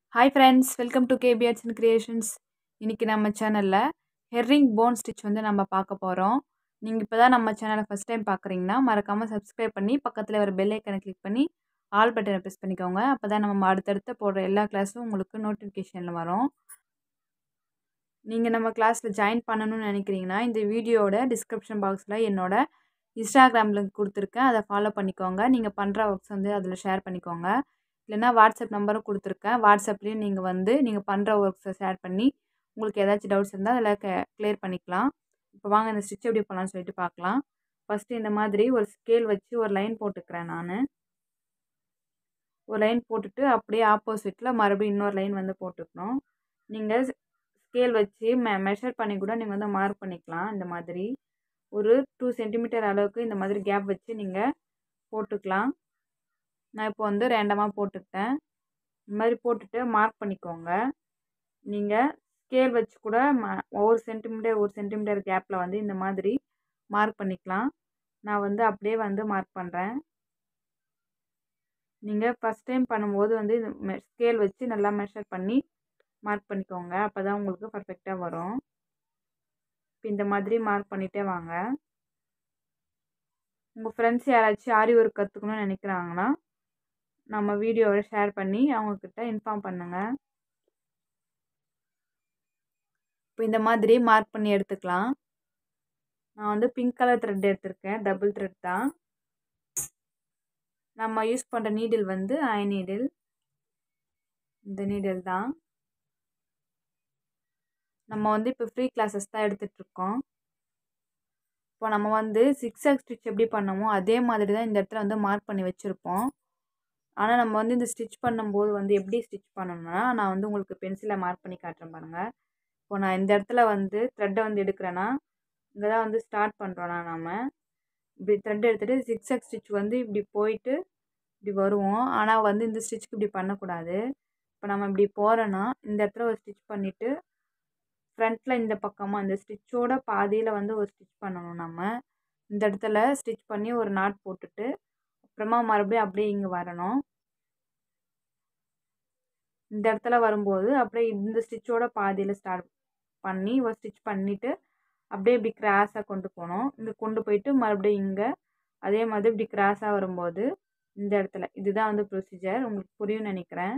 hi friends welcome to KP arts and creations இன்றைக்கி நம்ம சேனலில் ஹெர்ரிங் போன் ஸ்டிச் வந்து நம்ம பார்க்க போகிறோம் நீங்கள் இப்போ தான் நம்ம சேனலை ஃபஸ்ட் டைம் பார்க்குறீங்கன்னா மறக்காமல் சப்ஸ்கிரைப் பண்ணி பக்கத்தில் ஒரு பெல் ஐக்கனை கிளிக் பண்ணி ஆல் பட்டனை ப்ரெஸ் பண்ணிக்கோங்க அப்போ தான் நம்ம அடுத்தடுத்து போடுற எல்லா கிளாஸும் உங்களுக்கு நோட்டிஃபிகேஷனில் வரும் நீங்கள் நம்ம கிளாஸில் ஜாயின் பண்ணணும்னு நினைக்கிறீங்கன்னா இந்த வீடியோட டிஸ்கிரிப்ஷன் பாக்ஸில் என்னோட இன்ஸ்டாகிராம் லிங்க் கொடுத்துருக்கேன் அதை ஃபாலோ பண்ணிக்கோங்க நீங்கள் பண்ணுற ஒர்க்ஸ் வந்து அதில் ஷேர் பண்ணிக்கோங்க இல்லைனா வாட்ஸ்அப் நம்பரும் கொடுத்துருக்கேன் வாட்ஸ்அப்லேயும் நீங்கள் வந்து நீங்கள் பண்ணுற ஒர்க்ஸை ஷேர் பண்ணி உங்களுக்கு ஏதாச்சும் டவுட்ஸ் இருந்தால் அதில் க கிளியர் பண்ணிக்கலாம் இப்போ வாங்க இந்த ஸ்டிச் எப்படி பண்ணலாம்னு சொல்லிட்டு பார்க்கலாம் ஃபஸ்ட்டு இந்த மாதிரி ஒரு ஸ்கேல் வச்சு ஒரு லைன் போட்டுக்கிறேன் நான் ஒரு லைன் போட்டுட்டு அப்படியே ஆப்போசிட்டில் மறுபடியும் இன்னொரு லைன் வந்து போட்டுக்கணும் நீங்கள் ஸ்கேல் வச்சு மெ மெஷர் பண்ணி கூட நீங்கள் வந்து மார்க் பண்ணிக்கலாம் இந்த மாதிரி ஒரு டூ சென்டிமீட்டர் அளவுக்கு இந்த மாதிரி கேப் வச்சு நீங்கள் போட்டுக்கலாம் நான் இப்போ வந்து ரேண்டமாக போட்டுக்கிட்டேன் இந்த மாதிரி போட்டுட்டு மார்க் பண்ணிக்கோங்க நீங்கள் ஸ்கேல் வச்சு கூட ம ஒரு சென்டிமீட்டர் ஒரு சென்டிமீட்டர் கேப்பில் வந்து இந்த மாதிரி மார்க் பண்ணிக்கலாம் நான் வந்து அப்படியே வந்து மார்க் பண்ணுறேன் நீங்கள் ஃபஸ்ட் டைம் பண்ணும்போது வந்து இந்த ஸ்கேல் வச்சு நல்லா மெஷர் பண்ணி மார்க் பண்ணிக்கோங்க அப்போ தான் உங்களுக்கு பர்ஃபெக்டாக வரும் இப்போ இந்த மாதிரி மார்க் பண்ணிகிட்டே வாங்க உங்கள் ஃப்ரெண்ட்ஸ் யாராச்சும் ஆரி ஒர்க் கற்றுக்கணும்னு நினைக்கிறாங்கன்னா நம்ம வீடியோவை ஷேர் பண்ணி அவங்கக்கிட்ட இன்ஃபார்ம் பண்ணுங்கள் இப்போ இந்த மாதிரி மார்க் பண்ணி எடுத்துக்கலாம் நான் வந்து பிங்க் கலர் த்ரெட் எடுத்திருக்கேன் டபுள் த்ரெட் தான் நம்ம யூஸ் பண்ணுற நீடில் வந்து ஐ நீடில் இந்த நீடில் தான் நம்ம வந்து இப்போ ஃப்ரீ கிளாஸஸ் தான் எடுத்துகிட்ருக்கோம் இப்போ நம்ம வந்து சிக்ஸ் ஆக் ஸ்டிச் எப்படி பண்ணமோ அதே மாதிரி தான் இந்த இடத்துல வந்து மார்க் பண்ணி வச்சுருப்போம் ஆனால் நம்ம வந்து இந்த ஸ்டிச் பண்ணும்போது வந்து எப்படி ஸ்டிச் பண்ணணும்னா நான் வந்து உங்களுக்கு பென்சிலில் மார்க் பண்ணி காட்டுறேன் பாருங்கள் இப்போ நான் இந்த இடத்துல வந்து த்ரெட்டை வந்து எடுக்கிறேன்னா இங்கே தான் வந்து ஸ்டார்ட் பண்ணுறோன்னா நாம் இப்படி த்ரெட் எடுத்துகிட்டு சிக்ஸ் ஆக் ஸ்டிச் வந்து இப்படி போயிட்டு இப்படி வருவோம் ஆனால் வந்து இந்த ஸ்டிச்சுக்கு இப்படி பண்ணக்கூடாது இப்போ நம்ம இப்படி போகிறோன்னா இந்த இடத்துல ஒரு ஸ்டிச் பண்ணிவிட்டு ஃப்ரண்ட்டில் இந்த பக்கமாக இந்த ஸ்டிச்சோட பாதியில் வந்து ஒரு ஸ்டிச் பண்ணணும் நம்ம இந்த இடத்துல ஸ்டிச் பண்ணி ஒரு நாட் போட்டுட்டு அப்புறமா மறுபடியும் அப்படியே இங்கே வரணும் இந்த இடத்துல வரும்போது அப்படியே இந்த ஸ்டிச்சோட பாதியில் ஸ்டார்ட் பண்ணி ஒரு ஸ்டிச் பண்ணிவிட்டு அப்படியே இப்படி கிராஸாக கொண்டு போகணும் இங்கே கொண்டு போயிட்டு மறுபடியும் இங்கே அதே மாதிரி இப்படி கிராஸாக வரும்போது இந்த இடத்துல இதுதான் வந்து ப்ரொசீஜர் உங்களுக்கு புரியும்னு நினைக்கிறேன்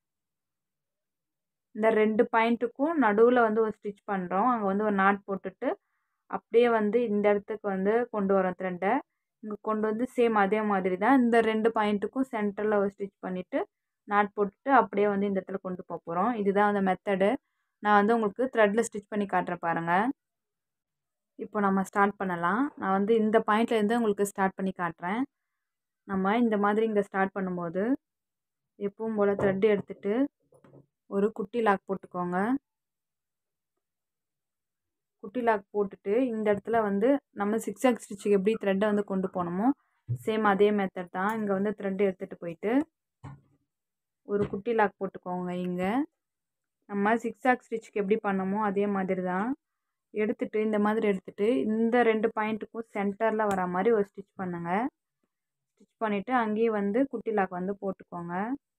இந்த ரெண்டு பாயிண்ட்டுக்கும் நடுவில் வந்து ஒரு ஸ்டிச் பண்ணுறோம் அங்கே வந்து ஒரு நாட் போட்டுட்டு அப்படியே வந்து இந்த இடத்துக்கு வந்து கொண்டு வரோம் த்ரெட்டை இங்கே கொண்டு வந்து சேம் அதே மாதிரி தான் இந்த ரெண்டு பாயிண்ட்டுக்கும் சென்டரில் ஒரு ஸ்டிச் பண்ணிவிட்டு நாட் போட்டுட்டு அப்படியே வந்து இந்த இடத்துல கொண்டு போக போகிறோம் இதுதான் அந்த மெத்தடு நான் வந்து உங்களுக்கு த்ரெட்டில் ஸ்டிச் பண்ணி காட்டுறேன் பாருங்கள் இப்போ நம்ம ஸ்டார்ட் பண்ணலாம் நான் வந்து இந்த பாயிண்ட்லேருந்து உங்களுக்கு ஸ்டார்ட் பண்ணி காட்டுறேன் நம்ம இந்த மாதிரி இங்கே ஸ்டார்ட் பண்ணும்போது எப்பவும் போல் த்ரெட்டு எடுத்துகிட்டு ஒரு குட்டி லாக் போட்டுக்கோங்க குட்டி லாக் போட்டுட்டு இந்த இடத்துல வந்து நம்ம சிக்ஸ் ஆக் ஸ்டிச்சுக்கு எப்படி த்ரெட்டை வந்து கொண்டு போனோமோ சேம் அதே மெத்தட் தான் இங்கே வந்து த்ரெட் எடுத்துகிட்டு போயிட்டு ஒரு குட்டி லாக் போட்டுக்கோங்க இங்கே நம்ம சிக்ஸ் ஆக் ஸ்டிச்சுக்கு எப்படி பண்ணோமோ அதே மாதிரி தான் எடுத்துகிட்டு இந்த மாதிரி எடுத்துகிட்டு இந்த ரெண்டு பாயிண்ட்டுக்கும் சென்டரில் வர மாதிரி ஒரு ஸ்டிச் பண்ணுங்கள் ஸ்டிச் பண்ணிவிட்டு அங்கேயே வந்து குட்டி லாக் வந்து போட்டுக்கோங்க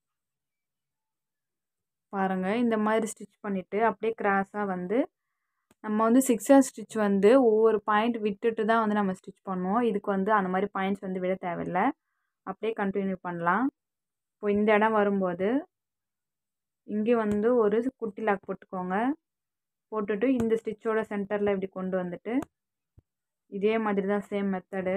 பாருங்கள் இந்த மாதிரி ஸ்டிச் பண்ணிவிட்டு அப்படியே கிராஸாக வந்து நம்ம வந்து சிக்ஸர் ஸ்டிச் வந்து ஒவ்வொரு பாயிண்ட் விட்டுட்டு தான் வந்து நம்ம ஸ்டிச் பண்ணுவோம் இதுக்கு வந்து அந்த மாதிரி பாயிண்ட்ஸ் வந்து விட தேவையில்லை அப்படியே கண்டினியூ பண்ணலாம் இப்போ இந்த இடம் வரும்போது இங்கே வந்து ஒரு குட்டி லாக் போட்டுக்கோங்க போட்டுட்டு இந்த ஸ்டிச்சோட சென்டரில் இப்படி கொண்டு வந்துட்டு இதே மாதிரி தான் சேம் மெத்தடு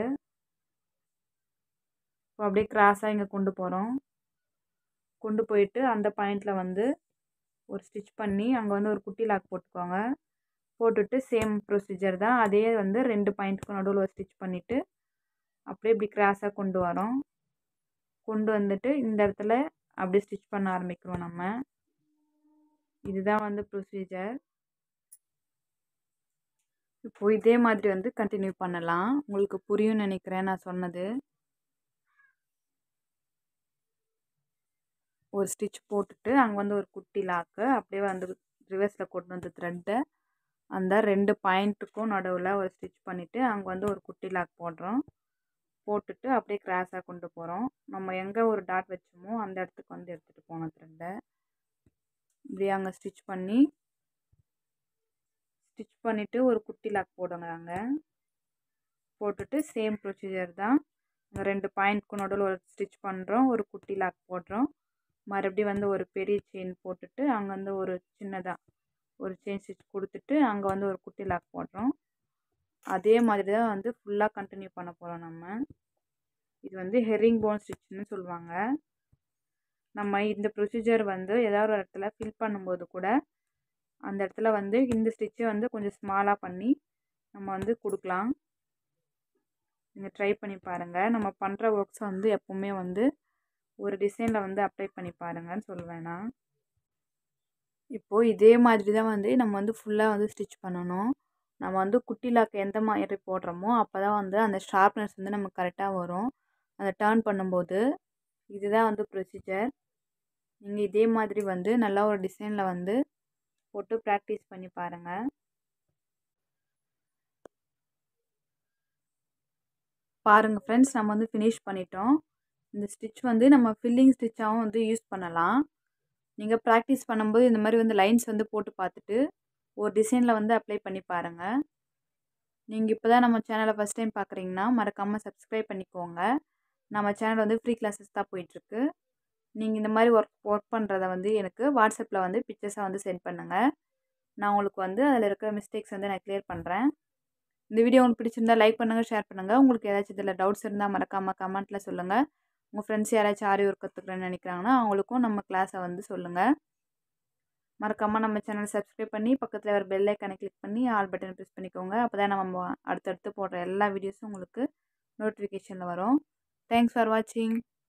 இப்போ அப்படியே கிராஸாக இங்கே கொண்டு போகிறோம் கொண்டு போயிட்டு அந்த பாயிண்டில் வந்து ஒரு ஸ்டிச் பண்ணி அங்கே வந்து ஒரு குட்டி லாக் போட்டுக்கோங்க போட்டுட்டு சேம் ப்ரொசீஜர் தான் அதே வந்து ரெண்டு பாயிண்ட்டுக்கும் நடுவில் ஒரு ஸ்டிச் பண்ணிவிட்டு அப்படியே இப்படி கிராஸாக கொண்டு வரோம் கொண்டு வந்துட்டு இந்த இடத்துல அப்படியே ஸ்டிச் பண்ண ஆரம்பிக்கிறோம் நம்ம இதுதான் வந்து ப்ரொசீஜர் இப்போது இதே மாதிரி வந்து கண்டினியூ பண்ணலாம் உங்களுக்கு புரியும்னு நினைக்கிறேன் நான் சொன்னது ஒரு ஸ்டிச் போட்டுட்டு அங்கே வந்து ஒரு குட்டி லாக்கு அப்படியே வந்து ரிவர்ஸில் கொண்டு வந்து த்ரெட்டை அந்த ரெண்டு பாயிண்ட்டுக்கும் நடுவில் ஒரு ஸ்டிச் பண்ணிவிட்டு அங்கே வந்து ஒரு குட்டி லாக் போடுறோம் போட்டுட்டு அப்படியே கிராஸாக கொண்டு போகிறோம் நம்ம எங்கே ஒரு டாட் வச்சோமோ அந்த இடத்துக்கு வந்து எடுத்துகிட்டு போனோம் த்ரெட்டை இப்படி அங்கே ஸ்டிச் பண்ணி ஸ்டிச் பண்ணிவிட்டு ஒரு குட்டி லாக் போடுங்க அங்கே போட்டுட்டு சேம் ப்ரொசீஜர் தான் அங்கே ரெண்டு பாயிண்ட்க்கு நடுவில் ஒரு ஸ்டிச் பண்ணுறோம் ஒரு குட்டி லாக் போடுறோம் மறுபடியும் வந்து ஒரு பெரிய செயின் போட்டுட்டு அங்கே வந்து ஒரு சின்னதாக ஒரு செயின் ஸ்டிச் கொடுத்துட்டு அங்கே வந்து ஒரு குட்டி லாக் போடுறோம் அதே மாதிரி தான் வந்து ஃபுல்லாக கண்டினியூ பண்ண போகிறோம் நம்ம இது வந்து ஹெரிங் போன் ஸ்டிச்னு சொல்லுவாங்க நம்ம இந்த ப்ரொசீஜர் வந்து ஏதாவது ஒரு இடத்துல ஃபில் பண்ணும்போது கூட அந்த இடத்துல வந்து இந்த ஸ்டிச்சை வந்து கொஞ்சம் ஸ்மாலாக பண்ணி நம்ம வந்து கொடுக்கலாம் நீங்கள் ட்ரை பண்ணி பாருங்கள் நம்ம பண்ணுற ஒர்க்ஸை வந்து எப்போவுமே வந்து ஒரு டிசைனில் வந்து அப்ளை பண்ணி பாருங்கன்னு சொல்லுவேன் நான் இப்போது இதே மாதிரி தான் வந்து நம்ம வந்து ஃபுல்லாக வந்து ஸ்டிச் பண்ணணும் நம்ம வந்து குட்டி லாக் எந்த மாதிரி போடுறோமோ அப்போ தான் வந்து அந்த ஷார்ப்னஸ் வந்து நமக்கு கரெக்டாக வரும் அதை டேர்ன் பண்ணும்போது இதுதான் வந்து ப்ரொசீஜர் நீங்கள் இதே மாதிரி வந்து நல்லா ஒரு டிசைனில் வந்து போட்டு ப்ராக்டிஸ் பண்ணி பாருங்கள் பாருங்கள் ஃப்ரெண்ட்ஸ் நம்ம வந்து ஃபினிஷ் பண்ணிட்டோம் இந்த ஸ்டிச் வந்து நம்ம ஃபில்லிங் ஸ்டிச்சாகவும் வந்து யூஸ் பண்ணலாம் நீங்கள் ப்ராக்டிஸ் பண்ணும்போது இந்த மாதிரி வந்து லைன்ஸ் வந்து போட்டு பார்த்துட்டு ஒரு டிசைனில் வந்து அப்ளை பண்ணி பாருங்கள் நீங்கள் இப்போ தான் நம்ம சேனலை ஃபஸ்ட் டைம் பார்க்குறீங்கன்னா மறக்காமல் சப்ஸ்கிரைப் பண்ணிக்கோங்க நம்ம சேனல் வந்து ஃப்ரீ கிளாஸஸ் தான் போயிட்டுருக்கு நீங்கள் இந்த மாதிரி ஒர்க் ஒர்க் பண்ணுறத வந்து எனக்கு வாட்ஸ்அப்பில் வந்து பிக்சர்ஸாக வந்து சென்ட் பண்ணுங்கள் நான் உங்களுக்கு வந்து அதில் இருக்கிற மிஸ்டேக்ஸ் வந்து நான் க்ளியர் பண்ணுறேன் இந்த வீடியோ உங்களுக்கு பிடிச்சிருந்தா லைக் பண்ணுங்கள் ஷேர் பண்ணுங்கள் உங்களுக்கு ஏதாச்சும் இதில் டவுட்ஸ் இருந்தால் மறக்காமல் கமெண்ட்டில் சொல்லுங்கள் உங்கள் ஃப்ரெண்ட்ஸ் யாராச்சும் ஆரி ஒர்க் கற்றுக்குறேன்னு நினைக்கிறாங்கன்னா அவங்களுக்கும் நம்ம கிளாஸை வந்து சொல்லுங்கள் மறக்காமல் நம்ம சேனல் சப்ஸ்கிரைப் பண்ணி பக்கத்தில் வர பெல் ஐக்கானை கிளிக் பண்ணி ஆல் பட்டன் ப்ரெஸ் பண்ணிக்கோங்க அப்போ தான் நம்ம அடுத்தடுத்து போடுற எல்லா வீடியோஸும் உங்களுக்கு நோட்டிஃபிகேஷனில் வரும் தேங்க்ஸ் ஃபார் வாட்சிங்